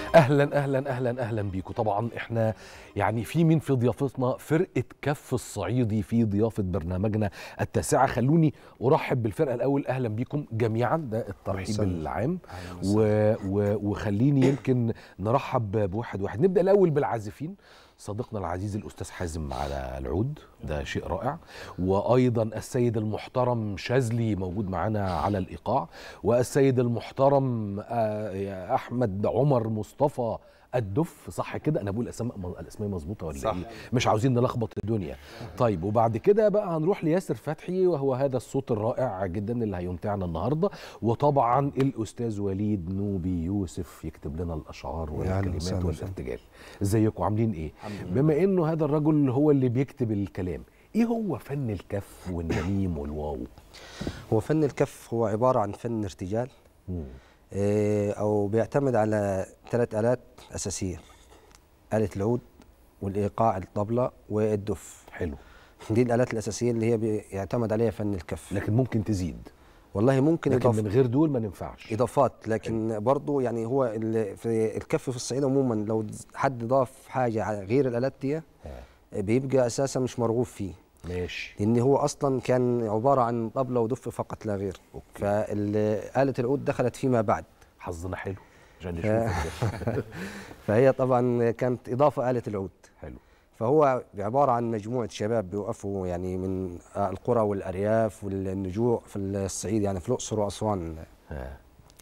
اهلا اهلا اهلا اهلا بيكم طبعا احنا يعني في مين في ضيافتنا فرقه كف الصعيدي في ضيافه برنامجنا التاسعه خلوني ارحب بالفرقه الاول اهلا بيكم جميعا ده الترحيب وسهلا. العام و و وخليني يمكن نرحب بواحد واحد نبدا الاول بالعازفين صديقنا العزيز الاستاذ حازم على العود ده شيء رائع وايضا السيد المحترم شاذلي موجود معانا على الايقاع والسيد المحترم آه، يا احمد عمر مصطفى الدف صح كده انا بقول اسماء الاسماء مظبوطه ولا صح. ايه مش عاوزين نلخبط الدنيا طيب وبعد كده بقى هنروح لياسر فتحي وهو هذا الصوت الرائع جدا اللي هيمتعنا النهارده وطبعا الاستاذ وليد نوبي يوسف يكتب لنا الاشعار يا أهلا والكلمات وسهلا. والارتجال ازيكم عاملين ايه بما انه هذا الرجل هو اللي بيكتب الكلام ايه هو فن الكف والنميم والواو هو فن الكف هو عبارة عن فن ارتجال آه، أو بيعتمد على ثلاث آلات أساسية آلة العود والإيقاع الطبلة والدف حلو دي الآلات الأساسية اللي هي بيعتمد عليها فن الكف لكن ممكن تزيد والله ممكن لكن إضافة من غير دول ما ننفعش إضافات لكن برضو يعني هو ال- في الكف في الصعيد عموما لو حد ضاف حاجة على غير الآلات دي آه. بيبقى أساسا مش مرغوب فيه ماشي لان هو اصلا كان عباره عن طبله ودف فقط لا غير فآلة العود دخلت فيما بعد حظنا حلو عشان آه. نشوف فهي طبعا كانت اضافه آلة العود حلو فهو عباره عن مجموعه شباب بيوقفوا يعني من القرى والارياف والنجوع في الصعيد يعني في الاقصر واسوان آه.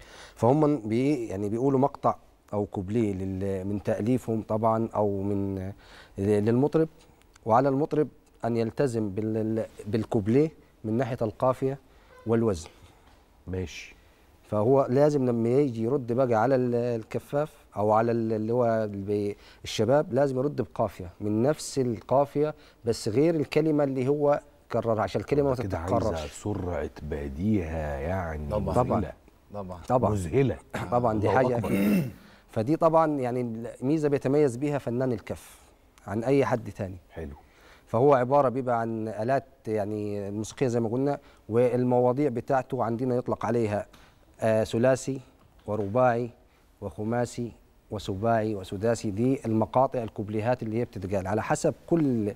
فهم بي يعني بيقولوا مقطع او كوبليه لل- من تاليفهم طبعا او من للمطرب وعلى المطرب ان يلتزم بال- بالكوبليه من ناحيه القافيه والوزن ماشي فهو لازم لما يجي يرد بقى على ال- الكفاف او على ال- اللي هو اللي بي- الشباب لازم يرد بقافيه من نفس القافيه بس غير الكلمه اللي هو كررها عشان الكلمه ما كده تتكررش عايزه سرعه بديهه يعني طبعاً. مذهلة. طبعا طبعا مذهله طبعا دي الله حاجه أكبر. فدي طبعا يعني ميزه بيتميز بيها فنان الكف عن اي حد تاني حلو فهو عباره بيبقى عن الات يعني الموسيقيه زي ما قلنا والمواضيع بتاعته عندنا يطلق عليها آه ثلاثي ورباعي وخماسي وسباعي وسداسي دي المقاطع الكوبليهات اللي هي بتتقال على حسب كل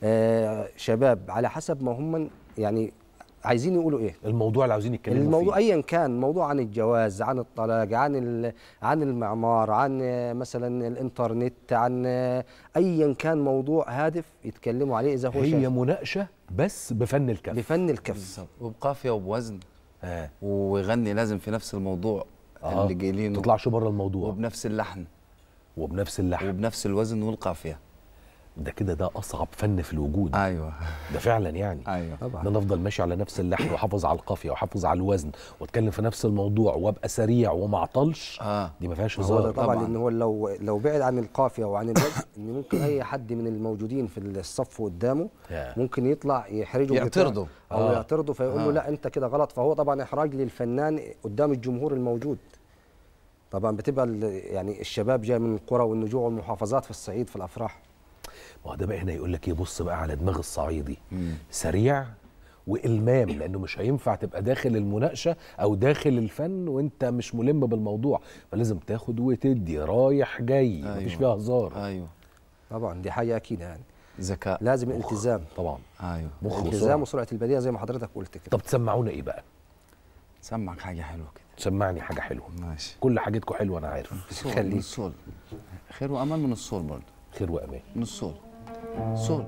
آه شباب على حسب ما هم يعني عايزين يقولوا ايه الموضوع اللي عاوزين يتكلموا الموضوع فيه ايا كان موضوع عن الجواز عن الطلاق عن ال- عن المعمار عن آه، مثلا الانترنت عن آه، ايا كان موضوع هادف يتكلموا عليه اذا هو هي شايف مناقشه بس بفن الكف بفن الكف بالظبط وبقافيه وبوزن آه. ويغني لازم في نفس الموضوع آه. اللي جايلينه تطلعش بره الموضوع وبنفس اللحن وبنفس اللحن وبنفس الوزن والقافيه ده كده ده اصعب فن في الوجود ايوه ده فعلا يعني ايوه طبعا ان انا افضل ماشي على نفس اللحن واحافظ على القافيه واحافظ على الوزن واتكلم في نفس الموضوع وابقى سريع وما اعطلش اه دي ما فيهاش هو ده هزار طبعا طبعاً. لان هو لو لو بعد عن القافيه وعن الوزن ان ممكن اي حد من الموجودين في الصف قدامه يا. ممكن يطلع يحرجه يعترضوا. بتاع- او آه. يعترضه فيقول له آه. لا انت كده غلط فهو طبعا احراج للفنان قدام الجمهور الموجود طبعا بتبقى ال- يعني الشباب جاي من القرى والنجوع والمحافظات في الصعيد في الافراح ما هو ده بقى هنا يقول لك ايه بص بقى على دماغ الصعيدي مم. سريع والمام لانه مش هينفع تبقى داخل المناقشه او داخل الفن وانت مش ملم بالموضوع فلازم تاخد وتدي رايح جاي مفيش أيوة. فيها هزار ايوه طبعا دي حاجه اكيد يعني ذكاء لازم التزام طبعا ايوه مخ التزام وسرعه وسرعه البديهه زي ما حضرتك قلت كده طب تسمعونا ايه بقى سمعك حاجه حلوه كده سمعني حاجه حلوه ماشي كل حاجتكم حلوه انا عارف صول خليك. من الصول خير وامان من الصول برضه خير وامان من الصول صول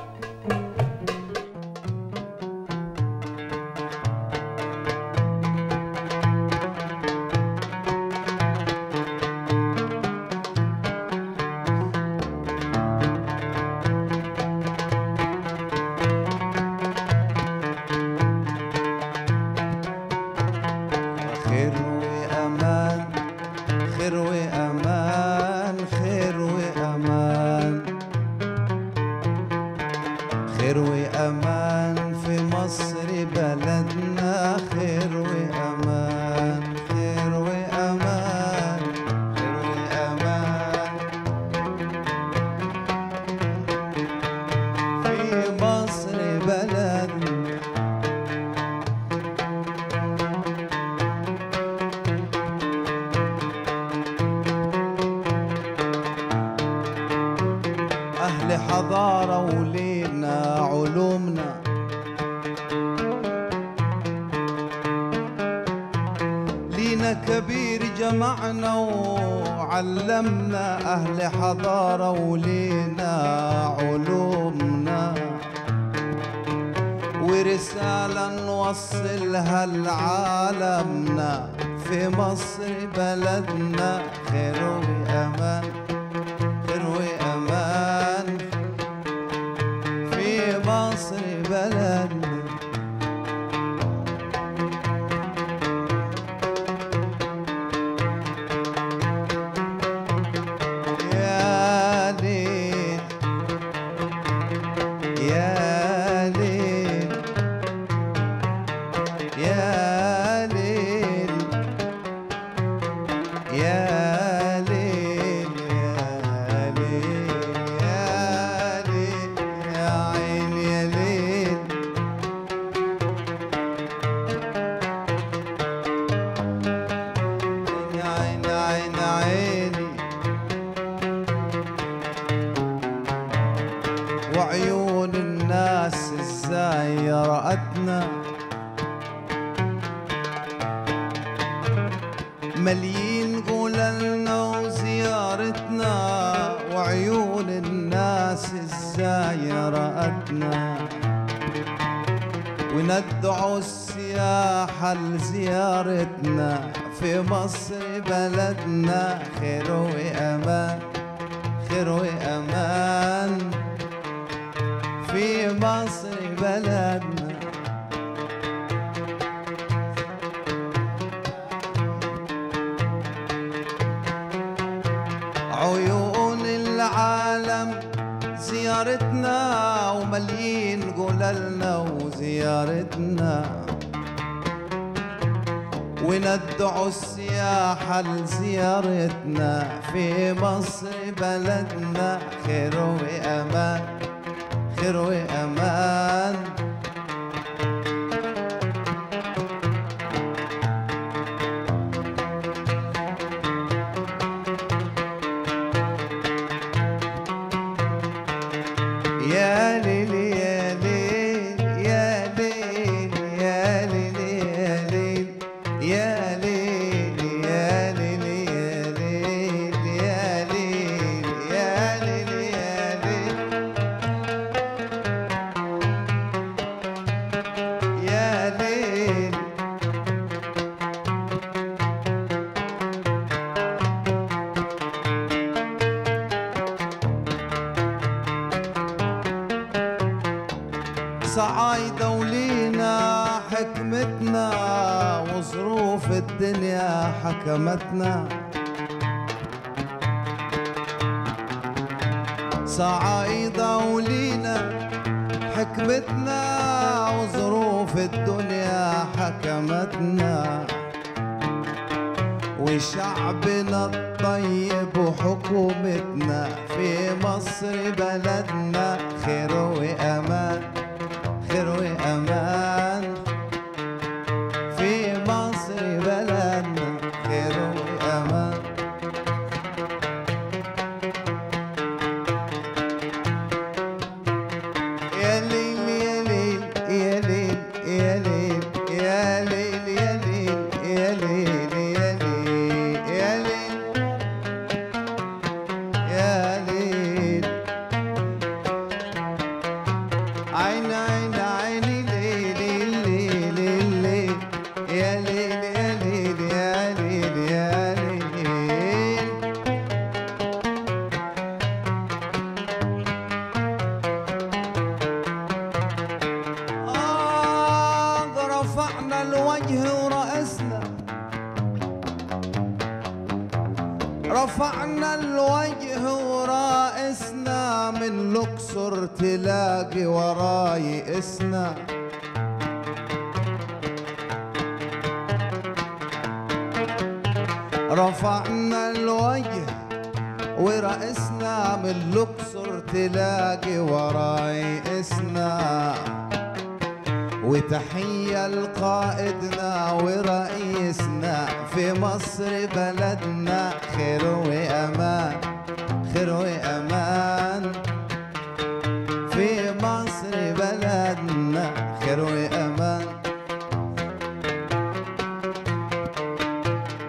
خير وأمان خير وأمان خير وأمان خير وأمان في مصر بلدنا خير وأمان خير وأمان خير وأمان في مصر بلدنا أنا كبير جمعنا وعلمنا أهل حضارة ولينا علومنا ورسالة نوصلها لعالمنا في مصر بلدنا خير وأمان خير وأمان في مصر بلدنا يا ليل يا ليل يا ليل يا ليل يا ليل يا ليل يا عين يا ليل يا عين عين عيني وعيون الناس ازاي رأتنا مليين قولنا وزيارتنا وعيون الناس ازاي رأتنا وندعو السياحة لزيارتنا في مصر بلدنا خير وأمان خير وأمان في مصر بلدنا عيون العالم زيارتنا ومليين قللنا وزيارتنا وندعو السياحة لزيارتنا في مصر بلدنا خير وأمان خير وأمان يا ليل يا ليل يا ليل يا ليل يا ليل يا ليل يا ليل يا ليل يا ليل يا ليل يا ليل صعايدة ولينا حكمتنا وظروف الدنيا حكمتنا صعايدة ولينا حكمتنا وظروف الدنيا حكمتنا وشعبنا الطيب وحكومتنا في مصر بلدنا خير وأمان خير وأمان في مصر بلدنا خير وأمان يا ليل يا ليل يا ليل يا ليل يا ليل يا ليل يا ليل يا ليل يا ليل يا ليل عين عين عيني ليل ليل ليل يا ليل يا ليل يا ليل يا ليل آه رفعنا الوجه ورأسنا رفعنا الوجه ورائسنا من لوكسور تلاقي وراي اسنا رفعنا الوجه ورأسنا من لوكسور تلاقي وراي اسنا وتحية لقائدنا ورئيسنا في مصر بلدنا خير وأمان خير وأمان في مصر بلدنا خير وأمان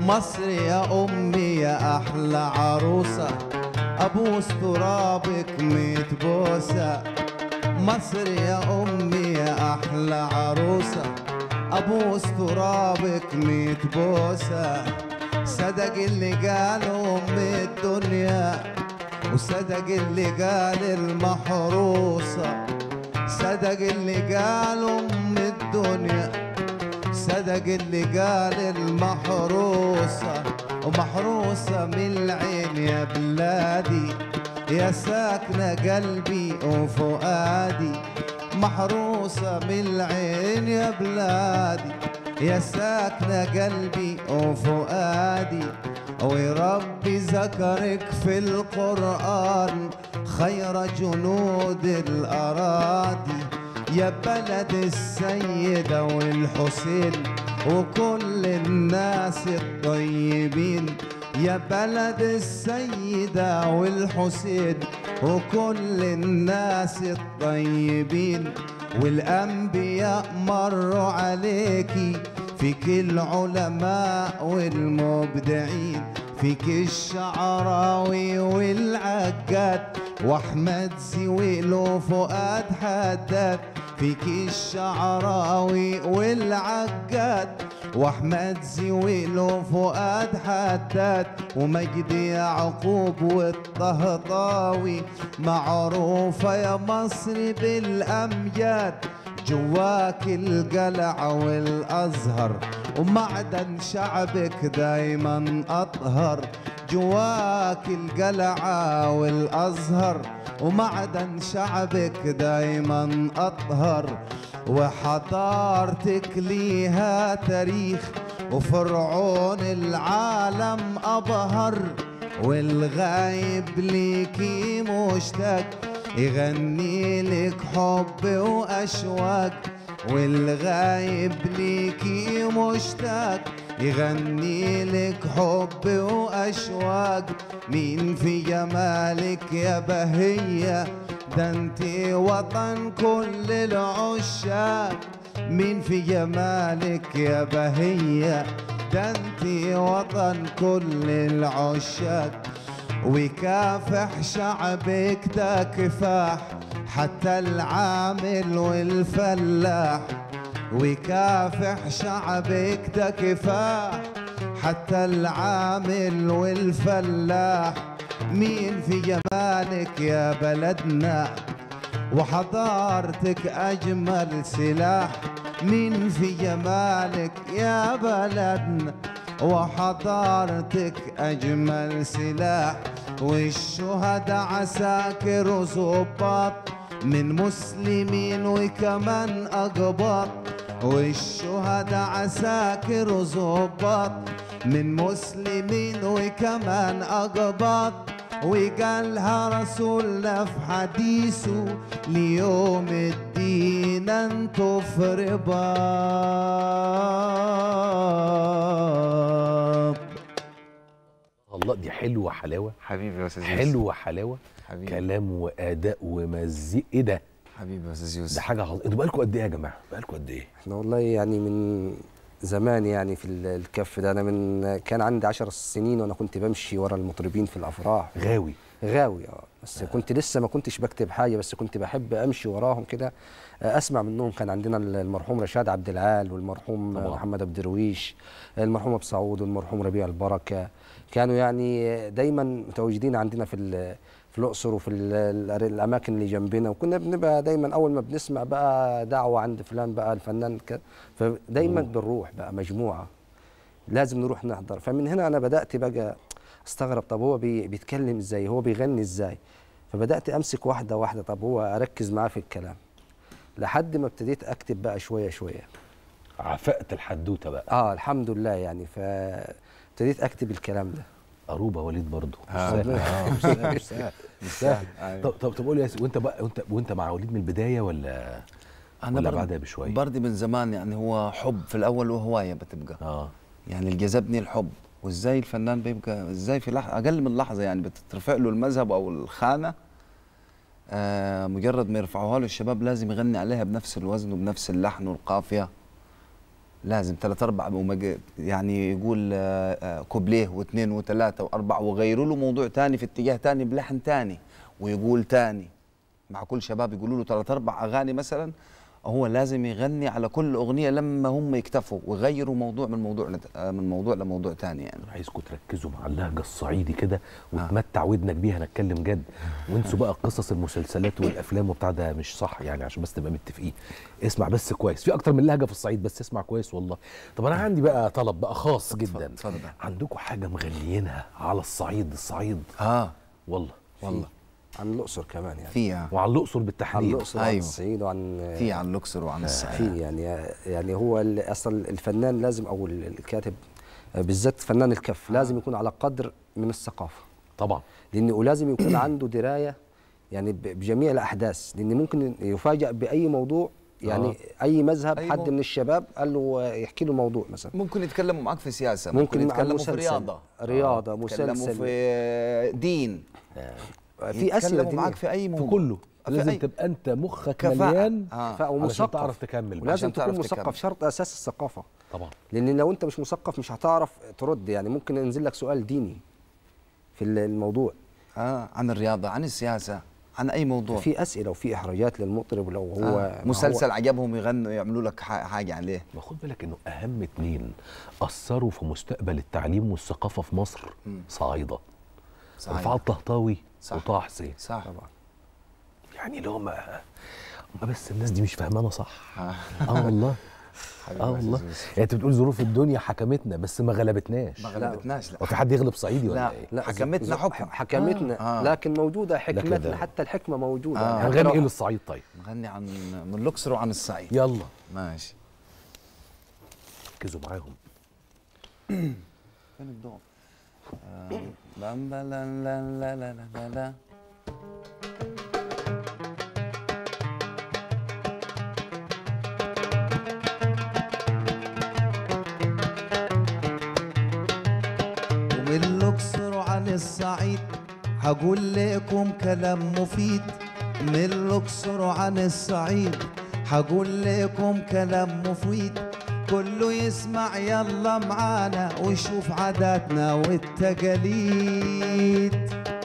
مصر يا أمي يا أحلى عروسة أبوس ترابك ميت بوسة مصر يا أمي يا أحلى عروسة أبوس ترابك ميت بوسة صدق اللي قالوا أم الدنيا وصدق اللي قال المحروسة صدق اللي قالوا أم الدنيا صدق اللي قال المحروسة ومحروسة من العين يا بلادي يا ساكنة قلبي وفؤادي محروسة من العين يا بلادي يا ساكنة قلبي وفؤادي وربي ذكرك في القرآن خير جنود الأراضي يا بلد السيدة والحسين وكل الناس الطيبين يا بلد السيدة والحسين وكل الناس الطيبين والأنبياء مروا عليكي فيك العلماء والمبدعين فيك الشعراوي والعقاد واحمد زويل وفؤاد حداد فيك الشعراوي والعقاد واحمد زويل وفؤاد حداد ومجدي يعقوب والطهطاوي معروفة يا مصر بالأمجاد جواك القلع والأزهر ومعدن شعبك دايما أطهر جواك القلعة والأزهر ومعدن شعبك دايما أطهر وحضارتك ليها تاريخ وفرعون العالم أبهر والغايب ليكي مشتاق يغني لك حب وأشواق والغايب ليكي مشتاق يغني لك حب وأشواق مين في جمالك يا بهية ده انت وطن كل العشاق مين في جمالك يا بهية ده انت وطن كل العشاق ويكافح شعبك ده كفاح حتى العامل والفلاح ويكافح شعبك ده كفاح حتى العامل والفلاح مين في جمالك يا بلدنا وحضارتك أجمل سلاح مين في جمالك يا بلدنا وحضارتك أجمل سلاح والشهداء عساكر وظباط من مسلمين وكمان أقباط والشهداء عساكر وظباط من مسلمين وكمان أقباط وقالها رسولنا في حديثه ليوم الدين انتو في رباط الله دي حلوه حلاوه حبيبي يا استاذ يوسف حلوه حلاوه حبيبي. كلام واداء ومزيق ايه ده حبيبي يا استاذ ده يوسف حاجه عظيمه انتوا بقالكم قد ايه يا جماعه بقالكم قد ايه احنا والله يعني من زمان يعني في ال- الكف ده انا من كان عندي عشر سنين وانا كنت بمشي ورا المطربين في الافراح غاوي غاوي اه بس كنت لسه ما كنتش بكتب حاجه بس كنت بحب امشي وراهم كده آه، اسمع منهم كان عندنا المرحوم رشاد عبد العال والمرحوم طبعا. محمد عبد الدرويش المرحوم ابو سعود والمرحوم ربيع البركه كانوا يعني دايما متواجدين عندنا في ال- في الاقصر وفي ال- ال- الاماكن اللي جنبنا وكنا بنبقى دايما اول ما بنسمع بقى دعوه عند فلان بقى الفنان كده فدايما بنروح بقى مجموعه لازم نروح نحضر فمن هنا انا بدات بقى استغرب طب هو بي بيتكلم ازاي هو بيغني ازاي فبدات امسك واحده واحده طب هو اركز معاه في الكلام لحد ما ابتديت اكتب بقى شويه شويه عفقت الحدوته بقى اه الحمد لله يعني فابتديت اكتب الكلام ده قروبه وليد برضه مش آه. سهل اه مش سهل مش سهل مش سهل أيوة. طب طب طب قول لي يا سي- وانت بقى وانت وانت مع وليد من البدايه ولا ولا برضه- بعدها بشويه برضه من زمان يعني هو حب في الاول وهوايه بتبقى اه يعني اللي جذبني الحب وازاي الفنان بيبقى ازاي في لحظه اقل من لحظه يعني بتترفع له المذهب او الخانه آه مجرد ما يرفعوها له الشباب لازم يغني عليها بنفس الوزن وبنفس اللحن والقافيه لازم ثلاث اربع ومج- يعني يقول آه، آه، كوبليه واثنين وثلاثه واربعه وغيروا له موضوع ثاني في اتجاه ثاني بلحن ثاني ويقول ثاني مع كل شباب يقولوا له ثلاث اربع اغاني مثلا هو لازم يغني على كل اغنيه لما هم يكتفوا ويغيروا موضوع من موضوع لت- آه، من موضوع لموضوع ثاني يعني انا عايزكم تركزوا مع اللهجه الصعيدي كده وتمتع ودنك بيها نتكلم جد وانسوا بقى قصص المسلسلات والافلام وبتاع ده مش صح يعني عشان بس نبقى متفقين اسمع بس كويس في اكتر من لهجه في الصعيد بس اسمع كويس والله طب انا عندي بقى طلب بقى خاص جدا اتفضل. عندكم حاجه مغنيينها على الصعيد الصعيد اه والله والله عن الاقصر كمان يعني فيها وعلى الاقصر عن بالتحديد الاقصر وعن أيوة. الصعيد وعن في عن الاقصر وعن الصعيد في يعني يعني هو ال- اصلا الفنان لازم او ال- الكاتب آه، بالذات فنان الكف لازم يكون على قدر من الثقافه طبعا لانه ولازم يكون عنده درايه يعني ب- بجميع الاحداث لان ممكن يفاجأ باي موضوع يعني آه. اي مذهب أي حد موضوع. من الشباب قال له آه، يحكي له موضوع مثلا ممكن يتكلموا معك في سياسه ممكن عن يتكلموا في مسلسل. رياضه رياضة، آه. يتكلموا مسلسل. في دين في اسئله يتكلموا دينية. معك في اي في موضوع كله في لازم أي- تبقى انت مخك كفاءة. مليان آه. كفاءة علشان ومثقف تعرف تكمل ولازم عشان تكون تعرف مثقف تكمل. شرط اساس الثقافه طبعا لان لو انت مش مثقف مش هتعرف ترد يعني ممكن ينزل لك سؤال ديني في ال- الموضوع آه. عن الرياضه عن السياسه عن اي موضوع في اسئله وفي احراجات للمطرب لو هو آه. ما مسلسل هو عجبهم يغنوا يعملوا لك ح- حاجه عليه ما خد بالك انه اهم اتنين اثروا في مستقبل التعليم والثقافه في مصر صعايده صحيح. رفعت الطهطاوي صح. وطه حسين صح طبعا يعني لو ما ما بس الناس دي مش فاهمانا صح آه. اه والله حبيبي اه يا والله أستاذ يوسف. يعني انت بتقول ظروف الدنيا حكمتنا بس ما غلبتناش ما غلبتناش لا هو في حد يغلب صعيدي ولا لا. ايه؟ لا حكمتنا ز- حكم. حكمتنا آه. لكن موجوده حكمتنا كده. حتى الحكمه موجوده آه. يعني هنغني لو- ايه للصعيد طيب؟ نغني عن من الاقصر وعن الصعيد يلا ماشي ركزوا معاهم فين الدور؟ آه، بام با لا لا لا لا لا لا ومن الاقصر عن الصعيد هقول لكم كلام مفيد من الاقصر عن الصعيد هقول لكم كلام مفيد كله يسمع يلا معانا ويشوف عاداتنا والتقاليد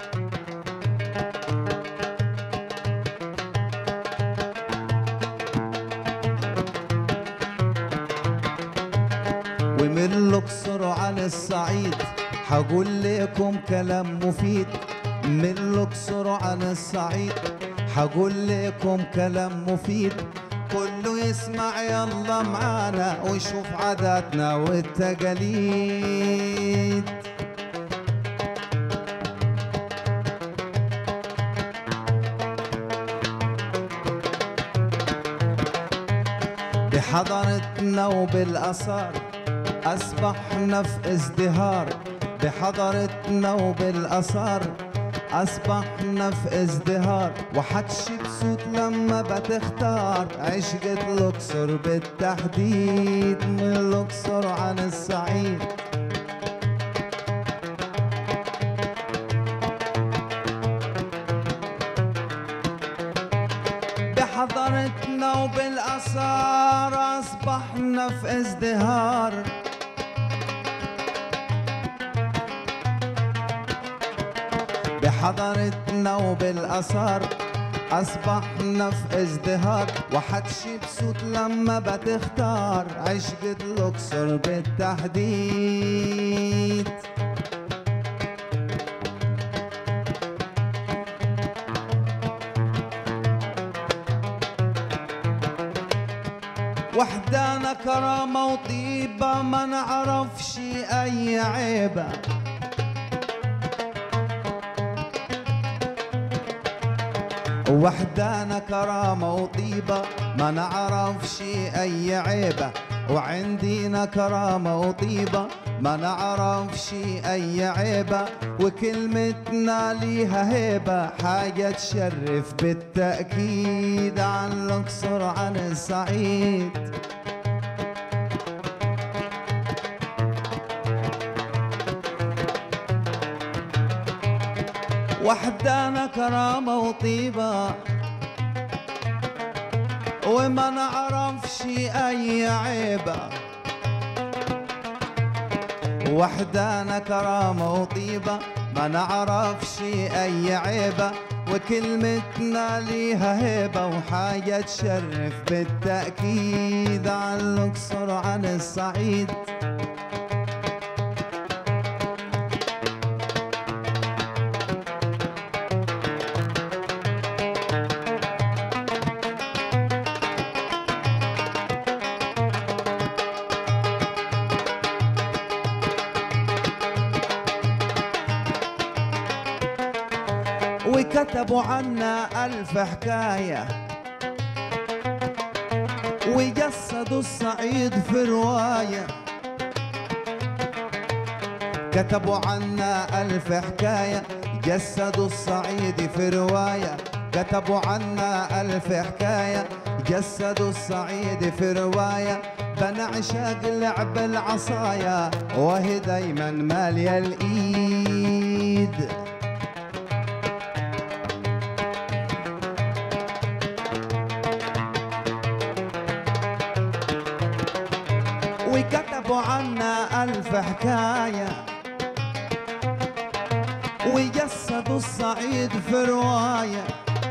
ومن الاقصر عن الصعيد هقول لكم كلام مفيد من الاقصر عن الصعيد هقول لكم كلام مفيد كله يسمع يلا معانا ويشوف عاداتنا والتقاليد بحضرتنا وبالآثار أصبحنا في ازدهار بحضرتنا وبالآثار أصبحنا في ازدهار وحكش بصوت لما بتختار عشقة الأقصر بالتحديد من الأقصر عن الصعيد بحضرتنا وبالآثار أصبحنا في ازدهار بحضرتنا وبالآثار أصبحنا في ازدهار وحكشي بصوت لما بتختار عشقة الأقصر بالتحديد وحدانا كرامة وطيبة ما نعرفش أي عيبة وحدانا كرامة وطيبة ما نعرفش أي عيبة وعندينا كرامة وطيبة ما نعرفش أي عيبة وكلمتنا ليها هيبة حاجة تشرف بالتأكيد عن الأقصر عن الصعيد وحدانا كرامة وطيبة وما نعرفش أي عيبة وحدانا كرامة وطيبة ما نعرف شي أي عيبة وكلمتنا ليها هيبة وحاجة تشرف بالتأكيد عن الأقصر عن الصعيد وكتبوا عنا ألف حكاية وجسدوا الصعيد في رواية كتبوا عنا ألف حكاية جسدوا الصعيد في رواية كتبوا عنا ألف حكاية جسدوا الصعيد في رواية بنعشق لعب العصايا وهي دايما مالية الإيد وكتبوا عنا ألف حكاية وجسدوا الصعيد في رواية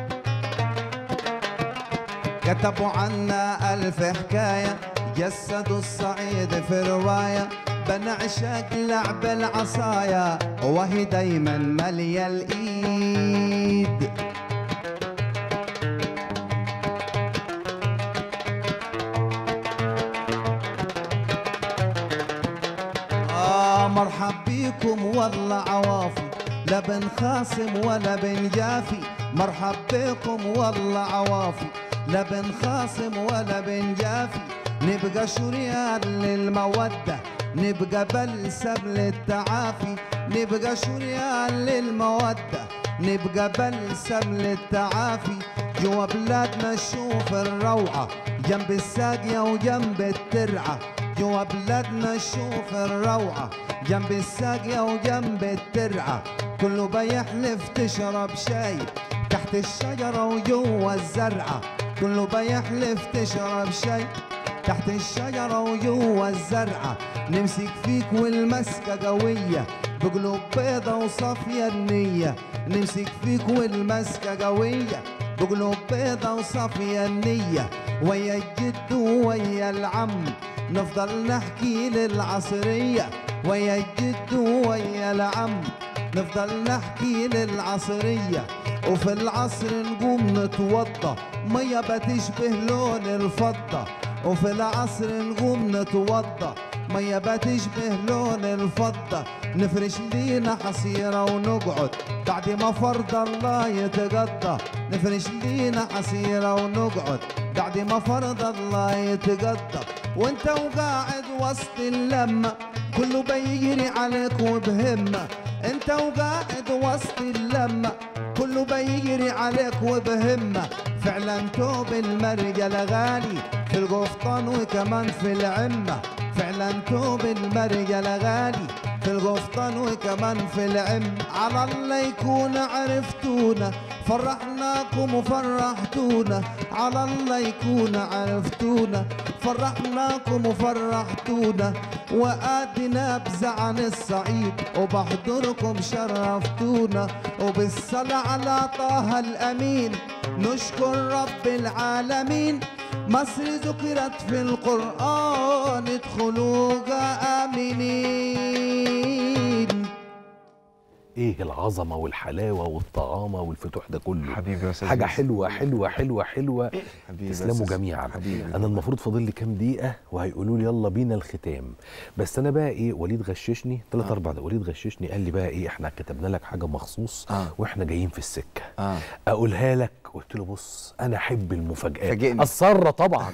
كتبوا عنا ألف حكاية جسدوا الصعيد في رواية بنعشق لعب العصايا وهي دايما مالية الإيد آه مرحب بيكم والله عوافي لا بنخاصم ولا بنجافي مرحب بكم والله عوافي لا بنخاصم ولا بنجافي نبقى شريان للمودة نبقى بلسم للتعافي نبقى شريان للمودة نبقى بلسم للتعافي جوا بلادنا نشوف الروعة جنب الساقية وجنب الترعة جوا بلادنا نشوف الروعة جنب الساقية وجنب الترعة كله بيحلف تشرب شاي تحت الشجرة وجوا الزرعة كله بيحلف تشرب شاي تحت الشجرة وجوا الزرعة نمسك فيك والمسكة قوية بقلوب بيضة وصافية النية نمسك فيك والمسكة قوية بقلوب بيضة وصافية النية ويا الجد ويا العم نفضل نحكي للعصرية ويا الجد ويا العم نفضل نحكي للعصرية وفي العصر نقوم نتوضى مية بتشبه لون الفضة وفي العصر نقوم نتوضى مية بتشبه لون الفضة نفرش لينا حصيرة ونقعد بعد ما فرض الله يتقضى نفرش لينا حصيرة ونقعد بعد ما فرض الله يتقضى وانت وقاعد وسط اللمة كله بيجري عليك وبهمة انت وقاعد وسط اللمة كله بيجري عليك وبهمة فعلا توب المرجل غالي في القفطان وكمان في العمة فعلا توب المرجل غالي في القفطان وكمان في العم على الله يكون عرفتونا فرحناكم وفرحتونا على الله يكون عرفتونا فرحناكم وفرحتونا وآدي نبذة عن الصعيد وبحضركم شرفتونا وبالصلاة على طه الأمين نشكر رب العالمين مصر ذكرت في القرآن ادخلوها آمنين ايه العظمه والحلاوه والطعامه والفتوح ده كله حبيبي يا أستاذ حاجه يوسف. حلوه حلوه حلوه حلوه حبيبي يا تسلموا أستاذ. جميعا حبيبي. انا المفروض فاضل لي كام دقيقه وهيقولوا لي يلا بينا الختام بس انا بقى ايه وليد غششني ثلاث آه. اربع دقايق وليد غششني قال لي بقى ايه احنا كتبنا لك حاجه مخصوص آه. واحنا جايين في السكه اه اقولها لك قلت له بص انا احب المفاجآت فاجئني. السره طبعا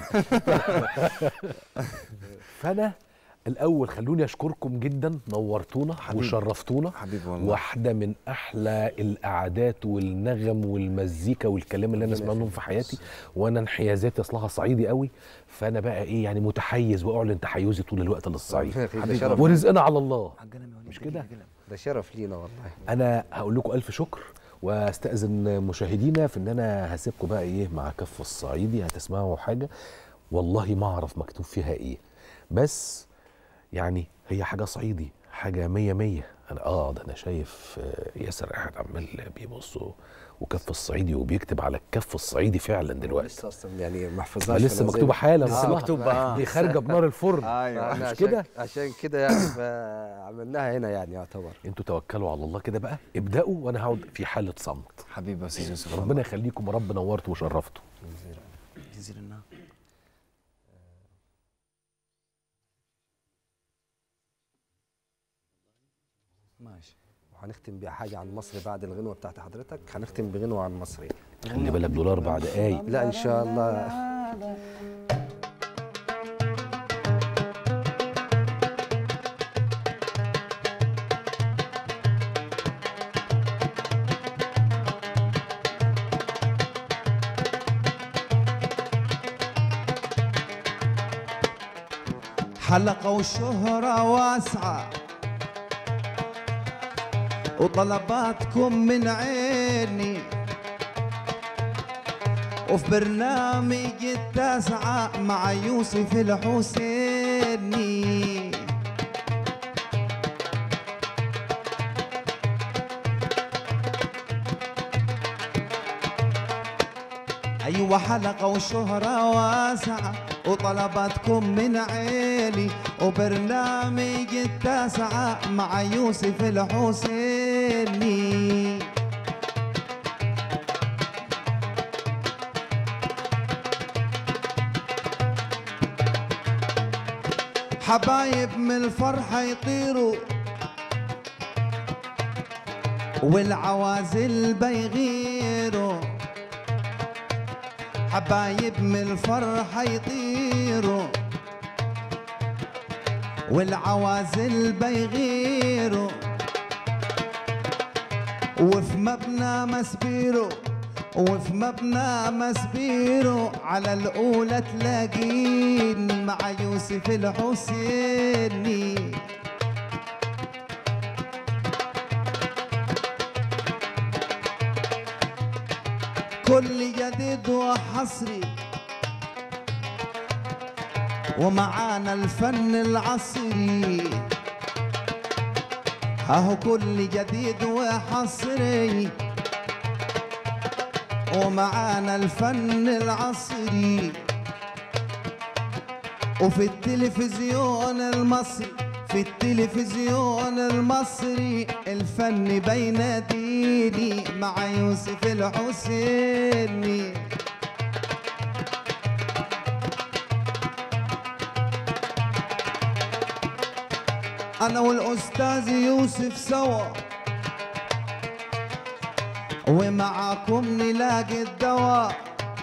فانا الاول خلوني اشكركم جدا نورتونا حبيبي. وشرفتونا حبيبي والله. واحده من احلى القعدات والنغم والمزيكا والكلام اللي انا سمعناهم في حياتي وانا انحيازاتي اصلها صعيدي قوي فانا بقى ايه يعني متحيز واعلن تحيزي طول الوقت للصعيد ده شرف ورزقنا على الله عالقلم يا وليد، مش دقيقة، كده؟ قلم. ده شرف لينا والله انا هقول لكم الف شكر واستاذن مشاهدينا في ان انا هسيبكم بقى ايه مع كف الصعيدي هتسمعوا حاجه والله ما اعرف مكتوب فيها ايه بس يعني هي حاجه صعيدي حاجه مية مية انا اه ده انا شايف آه، ياسر قاعد عمال بيبص وكف الصعيدي وبيكتب على الكف الصعيدي فعلا دلوقتي لسه اصلا يعني ما ما حفظهاش لسه فأنا زي- مكتوبه حالا لسه آه. مكتوبة، آه. دي خارجه بنار الفرن ايوه فأنا مش عشان- كده؟ عشان كده يعني عملناها هنا يعني يعتبر انتوا توكلوا على الله كده بقى ابداوا وانا هقعد في حاله صمت حبيبي يا استاذ يوسف ربنا يخليكم يا رب نورتوا وشرفتوا جزيل النار ماشي وهنختم بحاجه عن مصر بعد الغنوه بتاعت حضرتك هنختم بغنوه عن مصر خلي بالك دول اربع دقايق لا ان شاء الله حلقة والشهرة واسعة وطلباتكم من عيني وفي برنامج التاسعة مع يوسف الحسيني أيوة حلقة وشهرة واسعة وطلباتكم من عيني وبرنامج التاسعة مع يوسف الحسيني حبايب من الفرحة يطيروا والعوازل بيغيروا حبايب من الفرحة يطيروا والعوازل بيغيروا وفي مبنى مسبيرو وفي مبنى مسبيرو على الأولى تلاقيني مع يوسف الحسيني كل جديد وحصري ومعانا الفن العصري اهو كل جديد وحصري ومعانا الفن العصري وفي التلفزيون المصري في التلفزيون المصري الفن بيناديني مع يوسف الحسيني انا والاستاذ يوسف سوا ومعاكم نلاقي الدواء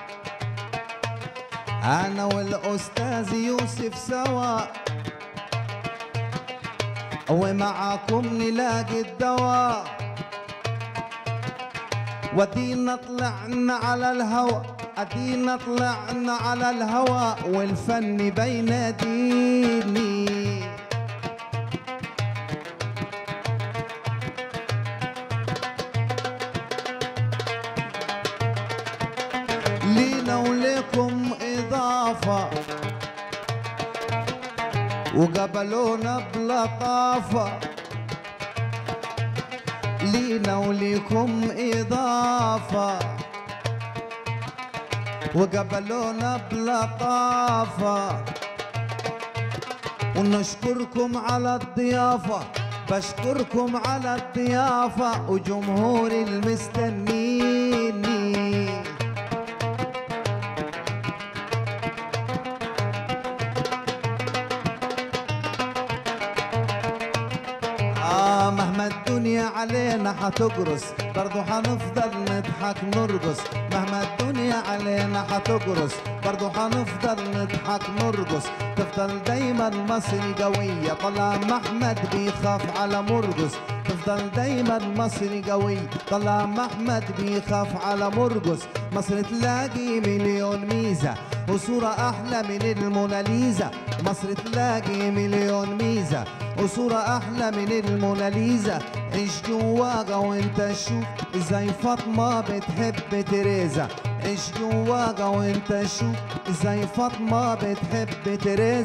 انا والاستاذ يوسف سوا ومعاكم نلاقي الدواء ودينا طلعنا على الهوى ادينا طلعنا على الهوى والفن بيناديني لينا ولكم إضافة وقبلونا بلطافة لينا وليكم إضافة وقبلونا بلطافة ونشكركم على الضيافة بشكركم على الضيافة وجمهور المستنيني آه مهما الدنيا علينا حتقرص برضو حنفضل نضحك نرقص مهما الدنيا علينا حتقرص برضو حنفضل نضحك نرقص تفضل دايما مصري قوية طالما أحمد بيخاف على مرقص تفضل دايما مصري قوي طالما أحمد بيخاف على مرقص مصر تلاقي مليون ميزة وصورة أحلى من الموناليزا مصر تلاقي مليون ميزة وصورة أحلى من الموناليزا عيش جواها وانت شوف ازاي فاطمة بتحب تريزا عيش جواها وانت شوف ازاي فاطمة بتحب تريزا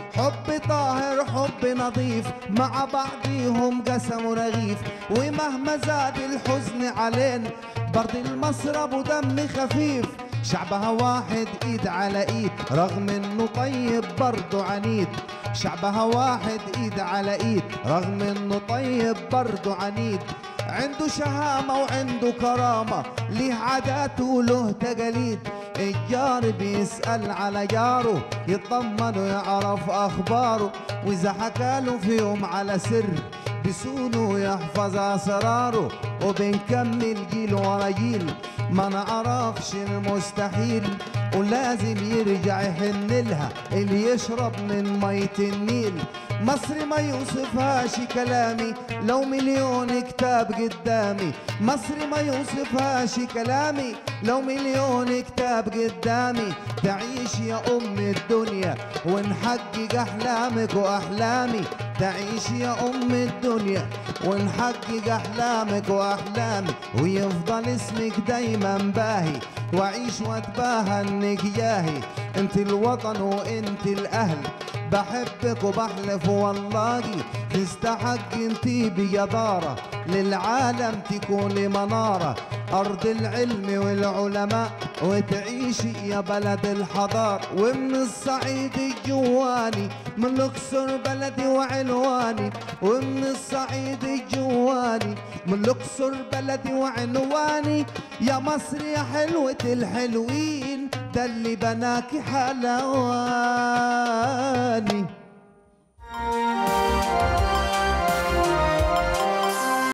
حب طاهر حب نظيف مع بعضيهم قسموا رغيف ومهما زاد الحزن علينا برد المصرب ودم خفيف شعبها واحد ايد على ايد رغم انه طيب برضه عنيد شعبها واحد ايد على ايد رغم انه طيب برضه عنيد عنده شهامة وعنده كرامة ليه عادات وله تقاليد الجار بيسأل على جاره يطمن ويعرف أخباره وإذا حكاله في يوم على سر بسونه يحفظ أسراره وبنكمل جيل ورا جيل ما نعرفش المستحيل ولازم يرجع يحن لها اللي يشرب من مية النيل مصر ما يوصفهاش كلامي لو مليون كتاب قدامي مصر ما يوصفهاش كلامي لو مليون كتاب قدامي تعيش يا أم الدنيا ونحقق أحلامك وأحلامي تعيش يا أم الدنيا ونحقق أحلامك وأحلامي ويفضل اسمك دايما باهي وأعيش وأتباهى إنك جاهي أنت الوطن وأنت الأهل بحبك وبحلف والله تستحق انتي بجدارة للعالم تكوني منارة أرض العلم والعلماء وتعيشي يا بلد الحضار ومن الصعيد الجواني من الأقصر بلدي وعنواني ومن الصعيد الجواني من الأقصر بلدي وعنواني يا مصر يا حلوة الحلوين ده اللي بناكي حلاوة